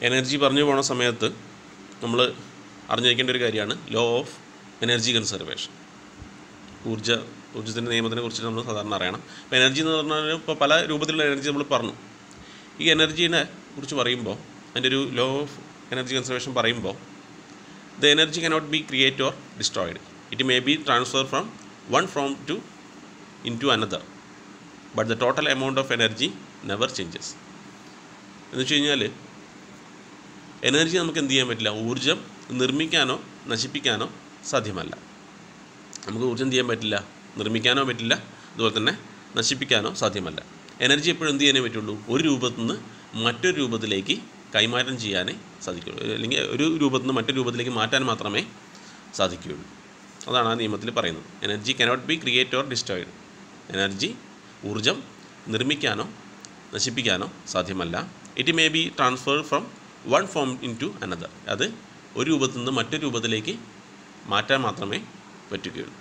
energy പറഞ്ഞു പോണ സമയത്ത് നമ്മൾ അറിഞ്ഞിരിക്കേണ്ട ഒരു കാര്യമാണ് ലോ ഓഫ് എനർജി കൺസർവേഷൻ ഊർജ്ജ ഊർജ്ജത്തിൻ്റെ നിയമത്തിനെ കുറിച്ച് നമ്മൾ സാധാരണ അറിയണം ഇപ്പോൾ എനർജി എന്ന് പറഞ്ഞാൽ ഇപ്പോൾ പല രൂപത്തിലുള്ള എനർജി നമ്മൾ പറഞ്ഞു ഈ എനർജീനെ കുറിച്ച് പറയുമ്പോൾ അതിൻ്റെ ഒരു ലോ ഓഫ് എനർജി കൺസർവേഷൻ പറയുമ്പോൾ the energy cannot be create or destroyed it may be transfer from one from to into another but the total amount of energy never changes എന്ന് വെച്ച് കഴിഞ്ഞാൽ എനർജി നമുക്ക് എന്ത് ചെയ്യാൻ പറ്റില്ല ഊർജം നിർമ്മിക്കാനോ നശിപ്പിക്കാനോ സാധ്യമല്ല നമുക്ക് ഊർജ്ജം ചെയ്യാൻ പറ്റില്ല നിർമ്മിക്കാനോ പറ്റില്ല അതുപോലെ തന്നെ നശിപ്പിക്കാനോ സാധ്യമല്ല എനർജി എപ്പോഴും എന്ത് ചെയ്യാനേ പറ്റുള്ളൂ ഒരു രൂപത്തിൽ നിന്ന് മറ്റൊരു രൂപത്തിലേക്ക് കൈമാറ്റം ചെയ്യാനേ സാധിക്കുള്ളൂ അല്ലെങ്കിൽ ഒരു രൂപത്തിൽ നിന്ന് മറ്റൊരു രൂപത്തിലേക്ക് മാറ്റാൻ മാത്രമേ സാധിക്കുകയുള്ളൂ അതാണ് ആ നിയമത്തിൽ പറയുന്നത് energy cannot be create or destroyed energy ഊർജം നിർമ്മിക്കാനോ നശിപ്പിക്കാനോ സാധ്യമല്ല it may be transfer from one form into another അത് ഒരു രൂപത്തിൽ നിന്ന് മറ്റൊരു രൂപത്തിലേക്ക് മാറ്റാൻ മാത്രമേ പറ്റുകയുള്ളൂ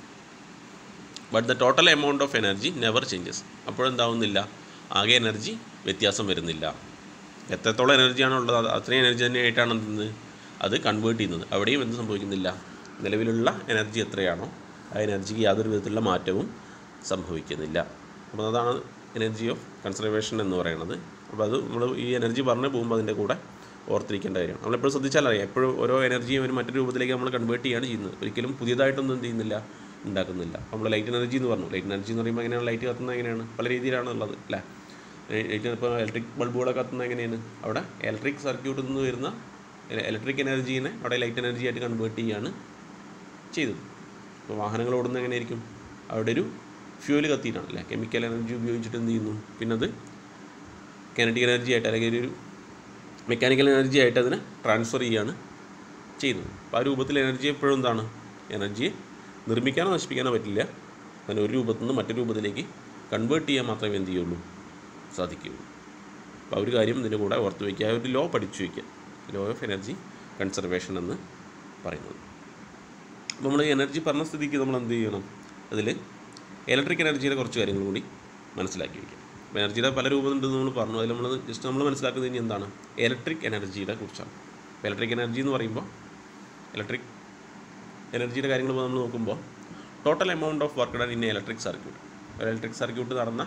but the total amount of energy never changes അപ്പോഴെന്താവുന്നില്ല ആകെ എനർജി വ്യത്യാസം വരുന്നില്ല എത്രത്തോളം എനർജിയാണ് ഉള്ളത് അത് അത്രയും എനർജി തന്നെ ആയിട്ടാണ് എന്ത് അത് കൺവേർട്ട് ചെയ്യുന്നത് അവിടെയും എന്ത് സംഭവിക്കുന്നില്ല നിലവിലുള്ള എനർജി എത്രയാണോ ആ എനർജിക്ക് യാതൊരു വിധത്തിലുള്ള മാറ്റവും സംഭവിക്കുന്നില്ല അപ്പോൾ അതാണ് എനർജി ഓഫ് കൺസർവേഷൻ എന്ന് പറയുന്നത് അപ്പോൾ അത് നമ്മൾ ഈ എനർജി പറഞ്ഞു പോകുമ്പോൾ അതിൻ്റെ കൂടെ ഓർത്തിരിക്കേണ്ട കാര്യമാണ് നമ്മളെപ്പോഴും ശ്രദ്ധിച്ചാൽ അറിയാം എപ്പോഴും ഓരോ എനർജിയും ഒരു മറ്റൊരു രൂപത്തിലേക്ക് നമ്മൾ കൺവേർട്ട് ചെയ്യുകയാണ് ചെയ്യുന്നത് ഒരിക്കലും പുതിയതായിട്ടൊന്നും എന്ത് ചെയ്യുന്നില്ല ഉണ്ടാക്കുന്നില്ല അപ്പോൾ നമ്മൾ ലൈറ്റ് എനർജി എന്ന് പറഞ്ഞു ലൈറ്റ് എനർജി എന്ന് പറയുമ്പോൾ എങ്ങനെയാണ് ലൈറ്റ് കത്തുന്നത് എങ്ങനെയാണ് പല രീതിയിലാണ് ഉള്ളത് അല്ലേ ലൈറ്റ് ഇപ്പോൾ ഇലക്ട്രിക് ബൾബുകളൊക്കെ കത്തുന്നത് എങ്ങനെയാണ് അവിടെ ഇലക്ട്രിക് സർക്യൂട്ടിൽ നിന്ന് വരുന്ന ഇലക്ട്രിക് എനർജീനെ അവിടെ ലൈറ്റ് എനർജി ആയിട്ട് കൺവേർട്ട് ചെയ്യുകയാണ് ചെയ്തത് ഇപ്പോൾ വാഹനങ്ങൾ ഓടുന്നത് എങ്ങനെയായിരിക്കും അവിടെ ഒരു ഫ്യൂല് കത്തിയിട്ടാണ് അല്ലേ കെമിക്കൽ എനർജി ഉപയോഗിച്ചിട്ട് എന്ത് ചെയ്യുന്നു പിന്നെ അത് കനറ്റിക് എനർജി ആയിട്ട് അല്ലെങ്കിൽ ഒരു മെക്കാനിക്കൽ എനർജി ആയിട്ട് അതിനെ ട്രാൻസ്ഫർ ചെയ്യുകയാണ് ചെയ്യുന്നത് അപ്പോൾ ആ രൂപത്തിൽ എനർജി എപ്പോഴും എന്താണ് എനർജിയെ നിർമ്മിക്കാനോ നശിപ്പിക്കാനോ പറ്റില്ല അതിനെ ഒരു രൂപത്തിൽ നിന്ന് മറ്റൊരു രൂപത്തിലേക്ക് കൺവേർട്ട് ചെയ്യാൻ മാത്രമേ എന്ത് ചെയ്യുള്ളൂ സാധിക്കുകയുള്ളൂ അപ്പോൾ ആ ഒരു കാര്യം ഇതിൻ്റെ കൂടെ ഓർത്ത് വയ്ക്കുക ആ ഒരു ലോ പഠിച്ചു വയ്ക്കുക ലോ ഓഫ് എനർജി കൺസർവേഷൻ എന്ന് പറയുന്നത് അപ്പോൾ നമ്മൾ എനർജി പറഞ്ഞ സ്ഥിതിക്ക് നമ്മൾ എന്ത് ചെയ്യണം അതിൽ ഇലക്ട്രിക് എനർജിയുടെ കുറച്ച് കാര്യങ്ങൾ കൂടി മനസ്സിലാക്കി വയ്ക്കാം അപ്പോൾ എനർജിയുടെ പല രൂപമുണ്ടെന്ന് നമ്മൾ പറഞ്ഞു അതിൽ നമ്മൾ ജസ്റ്റ് നമ്മൾ മനസ്സിലാക്കുന്നത് ഇനി എന്താണ് ഇലക്ട്രിക് എനർജിയുടെ കുറിച്ചാണ് അപ്പോൾ ഇലക്ട്രിക് എനർജി എന്ന് പറയുമ്പോൾ ഇലക്ട്രിക് എനർജിയുടെ കാര്യങ്ങൾ നമ്മൾ നോക്കുമ്പോൾ total amount of work done in electric circuit ഒരു ഇലക്ട്രിക് സർക്യൂട്ട് നടന്ന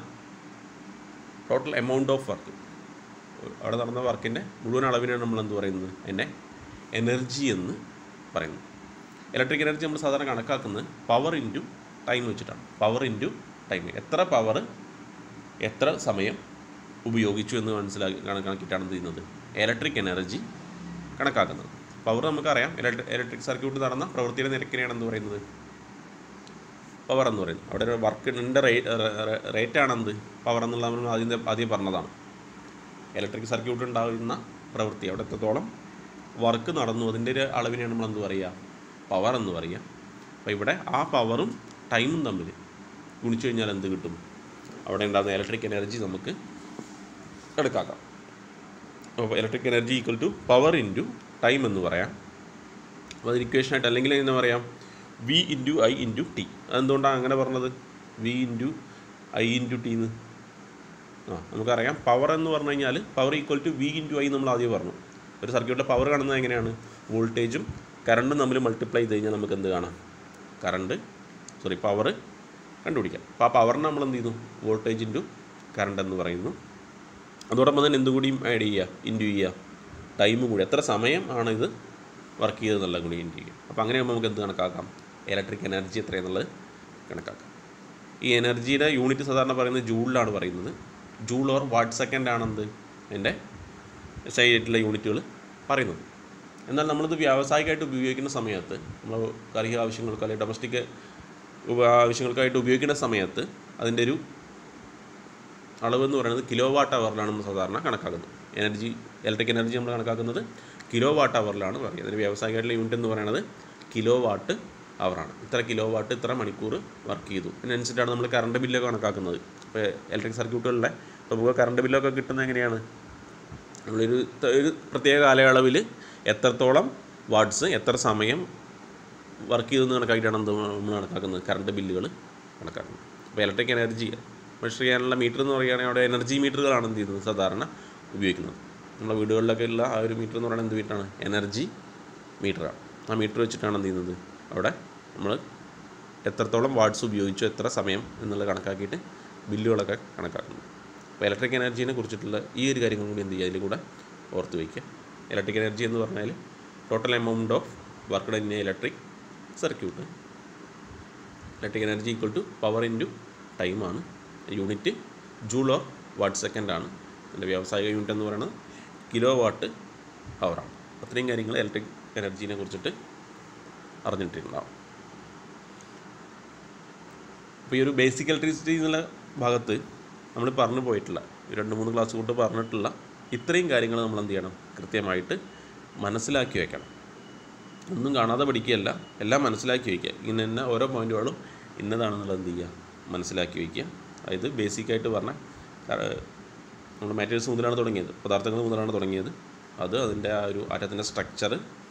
ടോട്ടൽ എമൗണ്ട് ഓഫ് വർക്ക് അവിടെ നടന്ന വർക്കിൻ്റെ മുഴുവൻ അളവിനാണ് നമ്മൾ എന്ത് പറയുന്നത് അതിൻ്റെ എനർജി എന്ന് പറയുന്നത് ഇലക്ട്രിക് എനർജി നമ്മൾ സാധാരണ കണക്കാക്കുന്നത് പവർ ഇൻറ്റു ടൈം വെച്ചിട്ടാണ് പവർ ഇൻറ്റു ടൈം എത്ര പവർ എത്ര സമയം ഉപയോഗിച്ചു എന്ന് മനസ്സിലാക്കി കണക്കാക്കിയിട്ടാണ് എന്ത് ചെയ്യുന്നത് ഇലക്ട്രിക് എനർജി കണക്കാക്കുന്നത് പവർ നമുക്കറിയാം ഇലക്ട്രിക് ഇലക്ട്രിക് സർക്യൂട്ട് നടന്ന പ്രവൃത്തിയുടെ നിരക്കിനെയാണ് എന്ത് പറയുന്നത് പവർ എന്ന് പറയുന്നത് അവിടെ ഒരു വർക്കിൻ്റെ റേറ്റ് റേറ്റാണെന്ത് പവർ എന്നുള്ള നമ്മൾ ആദ്യം ആദ്യം പറഞ്ഞതാണ് ഇലക്ട്രിക് സർക്യൂട്ട് ഉണ്ടാകുന്ന പ്രവൃത്തി അവിടെ എത്രത്തോളം വർക്ക് നടന്നു അതിൻ്റെ ഒരു അളവിനെയാണ് നമ്മൾ എന്ത് പറയുക പവർ എന്ന് പറയുക അപ്പോൾ ഇവിടെ ആ പവറും ടൈമും തമ്മിൽ ഗുണിച്ചു കഴിഞ്ഞാൽ എന്ത് കിട്ടും അവിടെ ഉണ്ടാകുന്ന ഇലക്ട്രിക് എനർജി നമുക്ക് കണക്കാക്കാം അപ്പോൾ electric energy equal to power into time എന്ന് പറയാം അപ്പോൾ അത് ഇക്വേഷനായിട്ട് അല്ലെങ്കിൽ എന്താ പറയാം V into I into T അതെന്തുകൊണ്ടാണ് അങ്ങനെ പറഞ്ഞത് V into I into T എന്ന് ആ നമുക്കറിയാം പവർ എന്ന് പറഞ്ഞു കഴിഞ്ഞാൽ power equal to V into I നമ്മൾ ആദ്യം പറഞ്ഞു ഒരു സർക്യൂട്ടിലെ പവർ കാണുന്നത് എങ്ങനെയാണ് വോൾട്ടേജും കറണ്ടും തമ്മിൽ മൾട്ടിപ്ലൈ ചെയ്ത് കഴിഞ്ഞാൽ നമുക്ക് എന്ത് കാണാം കറണ്ട് സോറി പവർ കണ്ടുപിടിക്കാം അപ്പോൾ ആ പവറിനെ നമ്മൾ എന്ത് ചെയ്യുന്നു വോൾട്ടേജ് ഇൻറ്റു കറണ്ട് എന്ന് പറയുന്നു അതോടൊപ്പം തന്നെ എന്തും കൂടിയും ആഡ് ചെയ്യുക ഇൻറ്റു ചെയ്യുക ടൈം കൂടി എത്ര സമയം ആണ് ഇത് വർക്ക് ചെയ്തതെന്നുള്ള കൂടി ഇൻറ്റു ചെയ്യുക അപ്പോൾ അങ്ങനെയാകുമ്പോൾ നമുക്ക് എന്ത് കണക്കാക്കാം ഇലക്ട്രിക് എനർജി എത്രയെന്നുള്ളത് കണക്കാക്കാം ഈ എനർജിയുടെ യൂണിറ്റ് സാധാരണ പറയുന്നത് ജൂളിലാണ് പറയുന്നത് ജൂൾ ഓർ വാട്ട് സെക്കൻഡ് ആണെന്ത് എൻ്റെ സൈഡിലുള്ള യൂണിറ്റുകൾ പറയുന്നത് എന്നാൽ നമ്മളിത് വ്യാവസായികമായിട്ട് ഉപയോഗിക്കുന്ന സമയത്ത് നമ്മൾ കാർഷിക ആവശ്യങ്ങൾക്ക് അല്ലെങ്കിൽ ഡൊമസ്റ്റിക് ഉപ ആവശ്യങ്ങൾക്കായിട്ട് ഉപയോഗിക്കുന്ന സമയത്ത് അതിൻ്റെ ഒരു അളവെന്ന് പറയുന്നത് കിലോ വാട്ട് അവറിലാണ് നമ്മൾ സാധാരണ കണക്കാക്കുന്നത് എനർജി ഇലക്ട്രിക് എനർജി നമ്മൾ കണക്കാക്കുന്നത് കിലോ വാട്ട് അവറിലാണ് പറയുന്നത് അതിന് വ്യാവസായികമായിട്ടുള്ള യൂണിറ്റ് എന്ന് പറയുന്നത് കിലോ വാട്ട് അവറാണ് ഇത്ര കിലോ വാട്ട് ഇത്ര മണിക്കൂർ വർക്ക് ചെയ്തു അതിനനുസരിച്ചാണ് നമ്മൾ കറണ്ട് ബില്ലൊക്കെ കണക്കാക്കുന്നത് ഇപ്പോൾ ഇലക്ട്രിക് സർക്യൂട്ടുകളിലെ ഇപ്പോൾ നമുക്ക് കറണ്ട് ബില്ലൊക്കെ കിട്ടുന്നത് എങ്ങനെയാണ് നമ്മളൊരു ത- ഒരു പ്രത്യേക കാലയളവിൽ എത്രത്തോളം വാട്ട്സ് എത്ര സമയം വർക്ക് ചെയ്തെന്ന് കണക്കാക്കിയിട്ടാണ് എന്ത് നമ്മൾ കണക്കാക്കുന്നത് കറണ്ട് ബില്ലുകൾ കണക്കാക്കുന്നത് അപ്പോൾ ഇലക്ട്രിക് എനർജി മെഷർ ചെയ്യാനുള്ള മീറ്റർ എന്ന് പറയുകയാണെങ്കിൽ അവിടെ എനർജി മീറ്ററുകളാണ് എന്ത് ചെയ്യുന്നത് സാധാരണ ഉപയോഗിക്കുന്നത് നമ്മുടെ വീടുകളിലൊക്കെ ഉള്ള ആ ഒരു മീറ്റർ എന്ന് പറയുന്നത് എന്ത് മീറ്ററാണ് എനർജി മീറ്ററാണ് ആ മീറ്റർ വെച്ചിട്ടാണ് എന്ത് ചെയ്യുന്നത് അവിടെ നമ്മൾ എത്രത്തോളം വാട്ട്സ് ഉപയോഗിച്ചു എത്ര സമയം എന്നുള്ളത് കണക്കാക്കിയിട്ട് ബില്ലുകളൊക്കെ കണക്കാക്കുന്നത് അപ്പോൾ ഇലക്ട്രിക് എനർജീനെ കുറിച്ചിട്ടുള്ള ഈ ഒരു കാര്യങ്ങളും കൂടി എന്ത് ചെയ്യുക അതിൽ കൂടെ ഓർത്ത് വയ്ക്കുക ഇലക്ട്രിക് എനർജി എന്ന് പറഞ്ഞാൽ total amount of work in electric circuit electric energy equal to power into ടൈമാണ് unit joule or watt second ആണ് അതിൻ്റെ വ്യാവസായിക യൂണിറ്റ് എന്ന് പറയുന്നത് കിലോ വാട്ട് ഹവറാണ് അത്രയും കാര്യങ്ങൾ ഇലക്ട്രിക് എനർജീനെ കുറിച്ചിട്ട് അറിഞ്ഞിട്ടുണ്ടാവും അപ്പോൾ ഈ ഒരു ബേസിക് ഇലക്ട്രിസിറ്റി എന്നുള്ള ഭാഗത്ത് നമ്മൾ പറഞ്ഞു പോയിട്ടുള്ള ഈ രണ്ട് മൂന്ന് ക്ലാസ് കൊണ്ട് പറഞ്ഞിട്ടുള്ള ഇത്രയും കാര്യങ്ങൾ നമ്മൾ എന്ത് ചെയ്യണം കൃത്യമായിട്ട് മനസ്സിലാക്കി വെക്കണം ഒന്നും കാണാതെ പഠിക്കുകയല്ല എല്ലാം മനസ്സിലാക്കി വയ്ക്കുക ഇങ്ങനെ തന്നെ ഓരോ പോയിന്റുകളും ഇന്നതാണെന്നുള്ളത് എന്ത് ചെയ്യുക മനസ്സിലാക്കി വയ്ക്കുക അതായത് ബേസിക്കായിട്ട് പറഞ്ഞ നമ്മൾ മാറ്റേഴ്സ് മുതലാണ് തുടങ്ങിയത് പദാർത്ഥങ്ങൾ മുതലാണ് തുടങ്ങിയത് അത് അതിൻ്റെ ആ ഒരു ആറ്റത്തിൻ്റെ സ്ട്രക്ചർ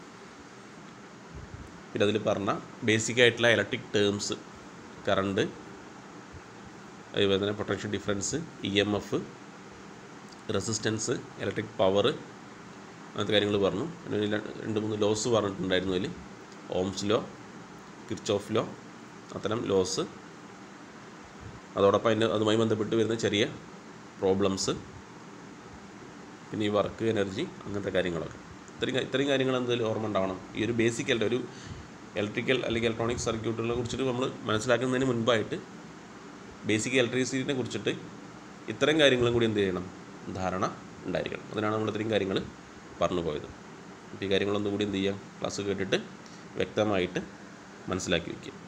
പിന്നെ അതിൽ പറഞ്ഞ ബേസിക് ആയിട്ടുള്ള ഇലക്ട്രിക് ടേംസ് കറണ്ട് അതുപോലെ തന്നെ potential difference E M F resistance electric power അങ്ങനത്തെ കാര്യങ്ങൾ പറഞ്ഞു പിന്നെ ഇതിൽ രണ്ട് മൂന്ന് ലോസ് പറഞ്ഞിട്ടുണ്ടായിരുന്നു അതിൽ ഓംസ് ലോ കിർച്ചോഫ് ലോ അത്തരം ലോസ് അതോടൊപ്പം അതിൻ്റെ അതുമായി ബന്ധപ്പെട്ട് വരുന്ന ചെറിയ പ്രോബ്ലംസ് പിന്നെ ഈ വർക്ക് എനർജി അങ്ങനത്തെ കാര്യങ്ങളൊക്കെ ഇത്രയും കാ- ഇത്രയും കാര്യങ്ങൾ എന്തായാലും ഓർമ്മ ഉണ്ടാവണം ഈ ഒരു ബേസിക് ആയിട്ട് ഒരു ഇലക്ട്രിക്കൽ അല്ലെങ്കിൽ ഇലക്ട്രോണിക് സർക്യൂട്ടുകളെ കുറിച്ചിട്ട് നമ്മൾ മനസ്സിലാക്കുന്നതിന് മുൻപായിട്ട് ബേസിക് ഇലക്ട്രിസിറ്റിനെ കുറിച്ചിട്ട് ഇത്തരം കാര്യങ്ങളും കൂടി എന്ത് ചെയ്യണം ധാരണ ഉണ്ടായിരിക്കണം അതിനാണ് നമ്മൾ ഇത്രയും കാര്യങ്ങൾ പറഞ്ഞു പോയത് അപ്പോൾ ഈ കാര്യങ്ങളൊന്നും കൂടി എന്ത് ചെയ്യാം ക്ലാസ് കേട്ടിട്ട് വ്യക്തമായിട്ട് മനസ്സിലാക്കി വയ്ക്കുക